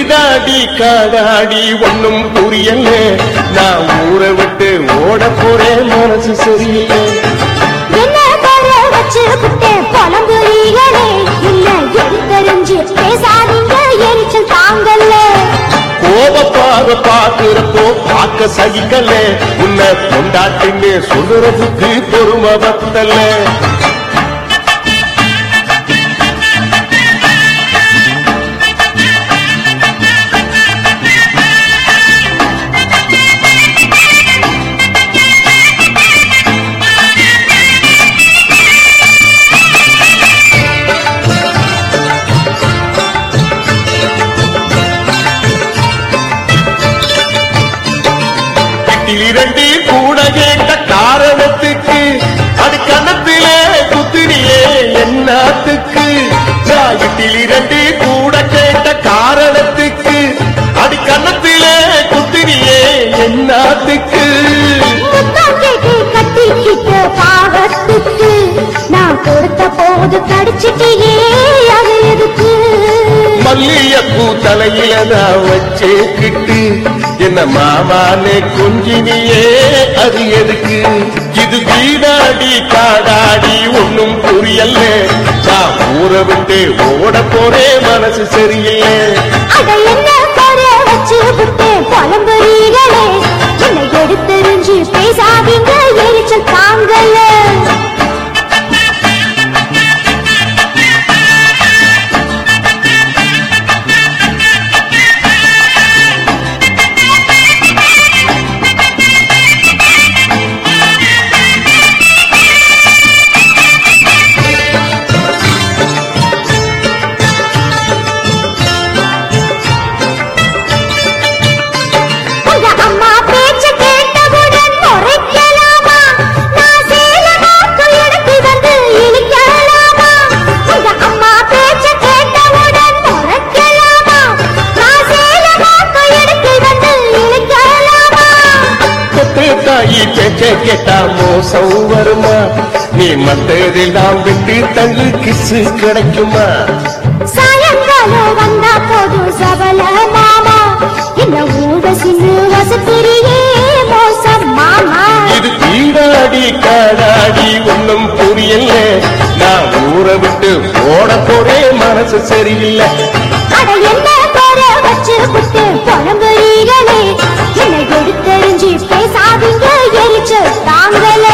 வீடாடி காடாடி ஒண்ணும் புரியல நான் ஊரை விட்டு ஓட போறேன் மனசு சரியில்லை என்ன வர வச்சு விட்டேன் புலம்புறீங்களே இல்ல எடுத்தறிஞ்சு பேசாதீங்க எரிச்சல் தாங்கல்ல கோபப்பாக பாக்குறப்போ பார்க்க சகிக்கல உன்னை கொண்டாட்டின்னு சொல்றதுக்கு பொறுமை பத்தல வீட்டில் இரண்டு கூட கேட்ட காரணத்துக்கு அது கணத்திலே குத்திரியே என்னாத்துக்கு வீட்டில் இரண்டு கூட கேட்ட காரணத்துக்கு அது கணத்திலே குத்திரியே என்னாத்துக்கு முத்தம் கேட்டு கட்டிக்கிட்ட பாவத்துக்கு நான் கொடுத்த போது கடிச்சிட்டியே அது எதுக்கு மல்லியப்பூ தலையில நான் வச்சேக்கிட்டு என்ன மாமானே கொஞ்சினியே அது எதுக்கு இது வீடாடி காடாடி ஒண்ணும் புரியல நான் ஊரை விட்டு ஓட போறேன் மனசு சரியில்லை அத என்ன குறை வச்சு விட்டேன் புலம்புறீங்களே என்னை எடுத்தறிஞ்சு பேசாதீங்க எரிச்சல் தாங்கல உங்க அம்மா பேச்ச கேட்டவுடன் முறைக்கலாமா நான் சேலமாக்கு எடுத்து வந்து இழிக்கலாமா உங்க அம்மா பேச்ச கேட்டவுடன் முறைக்கலாமா நான் சேலமாக்கு எடுத்து வந்து இழிக்கலாமா கொத்து தாயி பேச்ச கேட்டா மோசம் வருமா நீ மத்ததெல்லாம் விட்டு தங்கு கிசு கிடைக்குமா சாயங்காலம் வந்தா போதும் சபல மாமா என்ன ஊட சின்ன வசத்திரியே மோசம் மாமா இது வீடாடி காடாடி ஒண்ணும் புரியல நான் ஊரை விட்டு ஓட போறேன் மனசு சரியில்லை அட என்ன குறை வச்சு விட்டு புலம்புறீங்களே என்னை எடுத்தறிஞ்சு பேசாதீங்க எரிச்சல் தாங்கல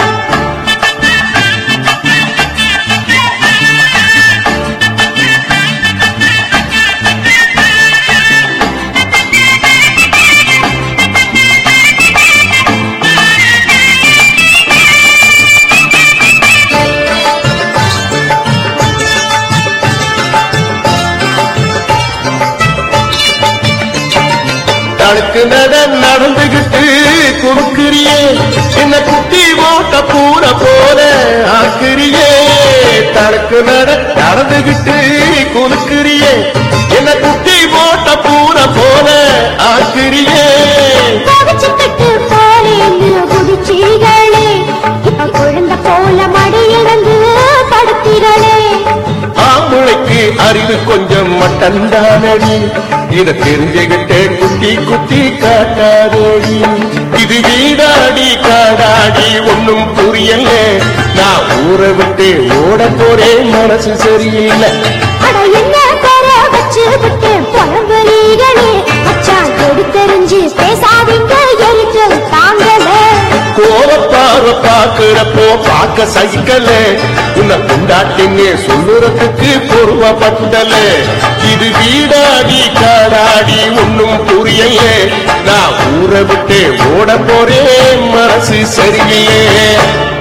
தடுக்கு நட நடந்துகிட்டு குறுக்கிறியே என்ன குட்டி ஓட்ட பூர போல ஆக்கிரியே தடுக்கு நட நடந்துகிட்டு குறுக்கிறியே என்ன குட்டி ஓட்ட பூர போல ஆக்கிரியே கவிச்சுக்கிட்டு போறேன்னு குதிச்சீங்களே இப்ப குழந்தை போல மடியில் வந்து படுத்தீங்களே ஆம்பளைக்கு அறிவு கொஞ்சம் மட்டந்தானடி இத தெரிஞ்சுகிட்டே குத்தி குத்தி காட்டாதோடி இது வீடாடி காடாடி ஒண்ணும் புரியல நான் ஊரை விட்டு ஓட போறேன் மனசு சரியில்லை அட என்ன குறை வச்சு விட்டு புலம்புறீங்களே மச்சான் எடுத்தறிஞ்சு பேசாதீங்க எரிச்சல் தாங்கல கோவப்பார பாக்குறப்போ பார்க்க சகிக்கல உன்னை கொண்டாட்டின்னு சொல்லுறதுக்கு பொறுமப்பட்டல இது வீடாடி காடாடி ஒண்ணும் புரியல நான் ஊரை விட்டு ஓட போறேன் மனசு சரியில்லை